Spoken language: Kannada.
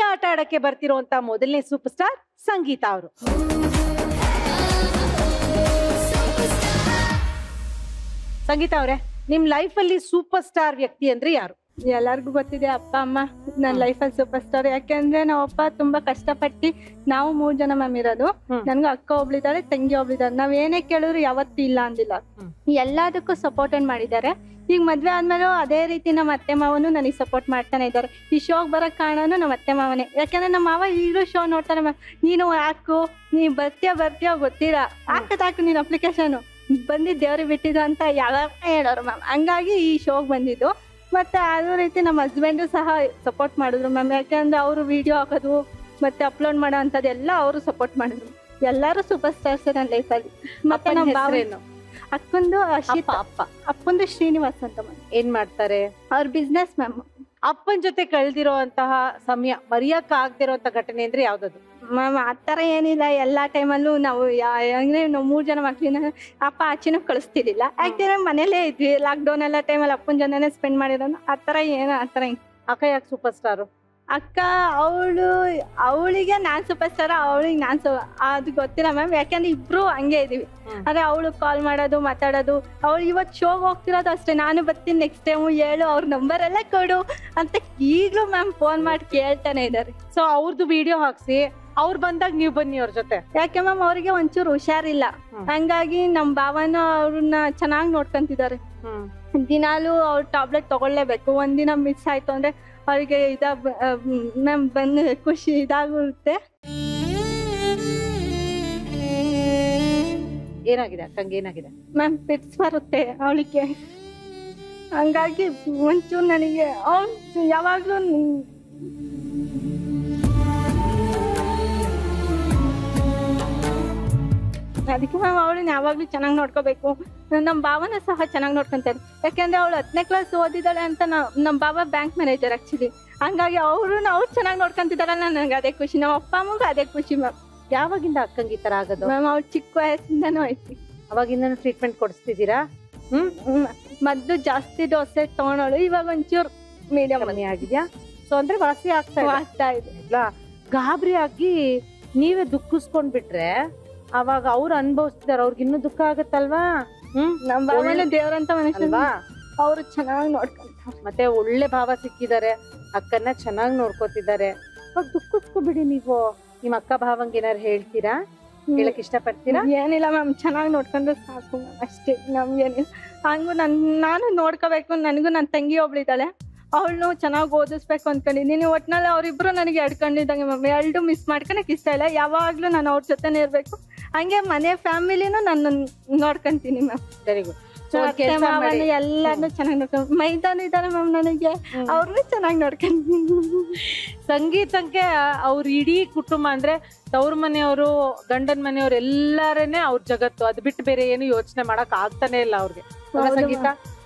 ಆಟ ಆಡಕ್ಕೆ ಬರ್ತಿರುವಂತ ಮೊದಲನೇ ಸೂಪರ್ ಸ್ಟಾರ್ ಸಂಗೀತ ಅವರು ಸಂಗೀತ ಅವರೇ ನಿಮ್ ಲೈಫ್ ಅಲ್ಲಿ ಸೂಪರ್ ಸ್ಟಾರ್ ವ್ಯಕ್ತಿ ಅಂದ್ರೆ ಯಾರು ಎಲ್ಲರಿಗೂ ಗೊತ್ತಿದೆ ಅಪ್ಪ ಅಮ್ಮ ನನ್ನ ಲೈಫಲ್ಲಿ ಸೂಪರ್ ಸ್ಟಾರ್ ಯಾಕೆಂದ್ರೆ ನಮ್ಮ ಅಪ್ಪ ತುಂಬಾ ಕಷ್ಟಪಟ್ಟು ನಾವು ಮೂರ್ ಜನ ಮ್ಯಾಮ್ ಇರೋದು ಹ್ಮ್. ನನ್ಗೆ ಅಕ್ಕ ಒಬ್ಳಿದಾಳೆ ತಂಗಿ ಒಬ್ಳಿದಾಳೆ ನಾವ್ ಏನೇ ಕೇಳಿದ್ರು ಯಾವತ್ತೂ ಇಲ್ಲ ಅಂದಿಲ್ಲ ಹ್ಮ್. ಎಲ್ಲದಕ್ಕೂ ಸಪೋರ್ಟ್ ಮಾಡಿದ್ದಾರೆ ಈಗ ಮದ್ವೆ ಆದ್ಮೇಲೂ ಅದೇ ರೀತಿ ನಮ್ಮ ಅತ್ತೆ ಮಾವನು ನನಗೆ ಸಪೋರ್ಟ್ ಮಾಡ್ತಾನೆ ಇದ್ದಾರೆ ಈ ಶೋಗ್ ಬರಕ್ ಕಾರಣನು ನಮ್ಮ ಅತ್ತೆ ಮಾವನೇ ಯಾಕಂದ್ರೆ ನಮ್ಮ ಮಾವ ಈಗಲೂ ಶೋ ನೋಡ್ತಾರೆ ಮ್ಯಾಮ್ ನೀನು ಹಾಕು ನೀ ಬರ್ತೀಯ ಬರ್ತೀಯ ಗೊತ್ತಿಲ್ಲ ಹಾಕದ್ ಹಾಕು ನೀನ್ ಅಪ್ಲಿಕೇಶನ್ ಬಂದಿದ್ದು ದೇವ್ರಿಗೆ ಬಿಟ್ಟಿದ್ದು ಅಂತ ಯಾವಾಗ ಹೇಳೋರು ಮ್ಯಾಮ್ ಹಂಗಾಗಿ ಈ ಶೋಗ್ ಬಂದಿದ್ದು ಮತ್ತೆ ಅದೇ ರೀತಿ ನಮ್ಮ ಹಸ್ಬೆಂಡು ಸಹ ಸಪೋರ್ಟ್ ಮಾಡಿದ್ರು ಮ್ಯಾಮ್ ಯಾಕೆಂದ್ರೆ ಅವರು ವಿಡಿಯೋ ಹಾಕೋದು ಮತ್ತೆ ಅಪ್ಲೋಡ್ ಮಾಡೋ ಅಂಥದ್ದೆಲ್ಲ ಅವರು ಸಪೋರ್ಟ್ ಮಾಡಿದ್ರು ಎಲ್ಲರೂ ಸೂಪರ್ ಸ್ಟಾರ್ಸ್ ನನ್ನ ಲೈಫಲ್ಲಿ ಮತ್ತೆ ಅಪ್ಪನ ನಮ್ಮ ಭಾವ ಹೆಸರೇನು ಅಕ್ಕಂದು ಅಪ್ಪ ಅಶಿತ್ ಅಪ್ಪ ಅಪ್ಪಂದು ಶ್ರೀನಿವಾಸ್ ಅಂತ ಮ್ಯಾಮ್ ಏನ್ ಮಾಡ್ತಾರೆ ಅವ್ರ ಬಿಸ್ನೆಸ್ ಮ್ಯಾಮ್ ಅಪ್ಪನ ಜೊತೆ ಕಳೆದಿರುವಂತಹ ಸಮಯ ಮರೆಯಕ್ ಆಗ್ದಿರುವಂತ ಘಟನೆ ಅಂದ್ರೆ ಯಾವ್ದದು ಮ್ಯಾಮ್ ಆ ಥರ ಏನಿಲ್ಲ ಎಲ್ಲ ಟೈಮಲ್ಲೂ ನಾವು ಯಾ- ಅಂದ್ರೆ ನಾವು ಮೂರು ಜನ ಮಕ್ಳಿನ ಅಪ್ಪ ಆಚೆನೂ ಕಳಿಸ್ತಿರ್ಲಿಲ್ಲ ಯಾಕೆಂದ್ರೆ ಮನೇಲೇ ಇದ್ವಿ ಲಾಕ್ಡೌನ್ ಎಲ್ಲ ಟೈಮಲ್ಲಿ ಅಪ್ಪನ ಜೊತೆನೇ ಸ್ಪೆಂಡ್ ಮಾಡಿರೋದು ಆ ಥರ ಏನು ಆ ಥರ ಅಕ್ಕ ಯಾಕೆ ಸೂಪರ್ ಸ್ಟಾರು ಅಕ್ಕ ಅವಳು ಅವಳಿಗೆ ನಾನ್ ಸೂಪರ್ ಸ್ಟಾರ್ ಅವಳಿಗೆ ನಾನ್ ಸು ಅದು ಗೊತ್ತಿಲ್ಲ ಮ್ಯಾಮ್ ಯಾಕಂದ್ರೆ ಇಬ್ರು ಹಂಗೆ ಇದೀವಿ ಹ್ಮ್. ಅಂದ್ರೆ ಅವಳು ಕಾಲ್ ಮಾಡೋದು ಮಾತಾಡೋದು ಅವಳು ಇವತ್ತು ಶೋಗ್ ಹೋಗ್ತಿರೋದು ಅಷ್ಟೇ ನಾನು ಬರ್ತೀನಿ ನೆಕ್ಸ್ಟ್ ಟೈಮು ಹೇಳು ಅವ್ರ ನಂಬರ್ ಎಲ್ಲ ಕೊಡು ಅಂತ ಈಗಲೂ ಮ್ಯಾಮ್ ಫೋನ್ ಮಾಡಿ ಕೇಳ್ತಾನೆ ಇದ್ದಾರೆ ಸೊ ಅವ್ರದ್ದು ವಿಡಿಯೋ ಹಾಕ್ಸಿ ಅವ್ರು ಬಂದಾಗ ನೀವು ಬನ್ನಿ ಅವ್ರ ಜೊತೆ ಯಾಕೆ ಮ್ಯಾಮ್ ಅವರಿಗೆ ಒಂಚೂರು ಹುಷಾರಿಲ್ಲ ಹ್ಮ್. ಹಂಗಾಗಿ ನಮ್ಮ ಭಾವನ ಅವ್ರನ್ನ ಚೆನ್ನಾಗಿ ನೋಡ್ಕೊಂತಿದ್ದಾರೆ ದಿನಾಲು ಅವ್ರು ಟ್ಯಾಬ್ಲೆಟ್ ತಗೊಳ್ಳೇಬೇಕು ಒಂದಿನ ಮಿಸ್ ಆಯ್ತು ಅಂದ್ರೆ ಅವರಿಗೆ ಇದಾಗ ಮ್ಯಾಮ್ ಬಂದು ಖುಷಿ ಇದಾಗುತ್ತೆ ಏನಾಗಿದೆ ಅಕ್ಕಂಗೆ ಏನಾಗಿದೆ ಮ್ಯಾಮ್ ಪಿಟ್ಸ್ ಬರುತ್ತೆ ಅವಳಿಗೆ ಹಂಗಾಗಿ ಒಂಚೂರು ನನಗೆ ಅವ್ನು ಯಾವಾಗಲೂ ಅದಕ್ಕೆ ಮ್ಯಾಮ್ ಅವಳನ್ನ ಯಾವಾಗಲೂ ಚೆನ್ನಾಗಿ ನೋಡ್ಕೋಬೇಕು ನಮ್ಮ ಭಾವನ ಸಹ ಚೆನ್ನಾಗಿ ನೋಡ್ಕೊಂತಾರೆ ಯಾಕೆಂದ್ರೆ ಅವಳು ಹತ್ತನೇ ಕ್ಲಾಸ್ ಓದಿದ್ದಾಳೆ ಅಂತ ನಮ್ಮ ಬಾಬಾ ಬ್ಯಾಂಕ್ ಮ್ಯಾನೇಜರ್ ಆಕ್ಚುಲಿ ಹಂಗಾಗಿ ಅವರು ಅವ್ರು ಚೆನ್ನಾಗಿ ನೋಡ್ಕೊಂತಿದ್ದಾರಲ್ಲ ನನಗೆ ಅದೇ ಖುಷಿ ನಮ್ಮ ಅಪ್ಪ ಅಮ್ಮಗೂ ಅದೇ ಖುಷಿ ಮ್ಯಾಮ್ ಯಾವಾಗಿಂದ ಅಕ್ಕಂಗೆ ಈ ತರ ಆಗೋದು ಮ್ಯಾಮ್ ಅವ್ಳು ಚಿಕ್ಕ ವಯಸ್ಸಿಂದನೂ ಐತಿ ಅವಾಗಿಂದ ಟ್ರೀಟ್ಮೆಂಟ್ ಕೊಡಿಸ್ತಿದ್ದೀರಾ ಹ್ಮ್ ಹ್ಮ್. ಮದ್ದು ಜಾಸ್ತಿ ಡೋಸೇಜ್ ತಗೊಳೋಳು ಇವಾಗ ಒಂಚೂರು ಮೀಡಿಯಂ ಕಮ್ಮಿ ಆಗಿದ್ಯಾ ಸೊ ಅಂದ್ರೆ ವಾಸಿ ಆಗ್ತಾ ಇದೆ ಆಗ್ತಾ ಇದೆ ಇಲ್ಲ ಗಾಬರಿ ಆಗಿ ನೀವೇ ದುಃಖಿಸ್ಕೊಂಡ್ ಬಿಟ್ರೆ ಅವಾಗ ಅವ್ರು ಅನುಭವಿಸ್ತಿದಾರ ಅವ್ರಿಗೆ ಇನ್ನೂ ದುಃಖ ಆಗತ್ತಲ್ವಾ ಹ್ಮ್ ನಮ್ಮ ಭಾವನ ಒಳ್ಳೆ- ದೇವ್ರಂತ ಮನುಷ್ಯ ಅಲ್ವಾ ಅವರು ಚೆನ್ನಾಗಿ ನೋಡ್ಕೊಂತಾರೆ ಮತ್ತೆ ಒಳ್ಳೆ ಭಾವ ಸಿಕ್ಕಿದ್ದಾರೆ ಅಕ್ಕನ್ನ ಚೆನ್ನಾಗಿ ನೋಡ್ಕೋತಿದ್ದಾರೆ ಅವಾಗ ದುಃಖಿಸ್ಕೊಬಿಡಿ ನೀವು ನಿಮ್ ಅಕ್ಕ ಭಾವಂಗೆ ಏನಾರು ಹೇಳ್ತೀರಾ ಹೇಳಕ್ ಇಷ್ಟಪಡ್ತೀರಾ ಏನಿಲ್ಲ ಮ್ಯಾಮ್ ಚೆನ್ನಾಗಿ ನೋಡ್ಕೊಂಡ್ರೆ ಸಾಕು ಮ್ಯಾಮ್ ಅಷ್ಟೇ ನಮ್ಗೇನಿಲ್ಲ ಹಂಗು ನನ್ ನಾನು ನೋಡ್ಕೋಬೇಕು ನನಗೂ ನನ್ನ ತಂಗಿ ಒಬ್ಳಿದ್ದಾಳೆ ಅವಳನ್ನು ಚೆನ್ನಾಗಿ ಓದಿಸ್ಬೇಕು ಅನ್ಕೊಂಡಿದ್ದೀನಿ ಒಟ್ನಲ್ಲಿ ಅವರಿಬ್ರು ನನಗೆ ಎಡ್ಕೊಂಡಿದ್ದಂಗೆ ಮ್ಯಾಮ್ ಎರಡು ಮಿಸ್ ಮಾಡ್ಕೊಳಕ್ ಇಷ್ಟ ಇಲ್ಲ ಯಾವಾಗ್ಲೂ ನಾನು ಅವ್ರ ಜೊತೆನೇ ಇರ್ಬೇಕು ಹಂಗೆ ಮನೆ ಫ್ಯಾಮಿಲಿನೂ ನನ್ನ ನೋಡ್ಕೊಂತೀನಿ ಮ್ಯಾಮ್ ವೆರಿ ಗುಡ್ ಸೊ ಅತ್ತೆ ಕೆಲಸ ಮಾವನ ಮಾಡಿ ಎಲ್ಲಾನು ಚೆನ್ನಾಗಿ ನೋಡ್ಕೊಂಡು ಮೈದಾನ ಇದ್ದಾರೆ ಮ್ಯಾಮ್ ನನಗೆ ಹ್ಮ್. ಅವ್ರನ್ನೂ ಚೆನ್ನಾಗಿ ನೋಡ್ಕೊಂತೀನಿ ಸಂಗೀತಕ್ಕೆ ಅವ್ರ ಇಡೀ ಕುಟುಂಬ ಅಂದ್ರೆ ತವ್ರ ಮನೆಯವರು ಗಂಡನ ಮನೆಯವ್ರು ಎಲ್ಲಾರೇನೆ ಅವ್ರ ಜಗತ್ತು ಅದ್ ಬಿಟ್ಟು ಬೇರೆ ಏನು ಯೋಚನೆ ಮಾಡಕ್ ಆಗ್ತಾನೆ ಇಲ್ಲ ಅವ್ರಿಗೆ ಅಲ್ವಾ ಹೌದು ಸಂಗೀತ ma'am.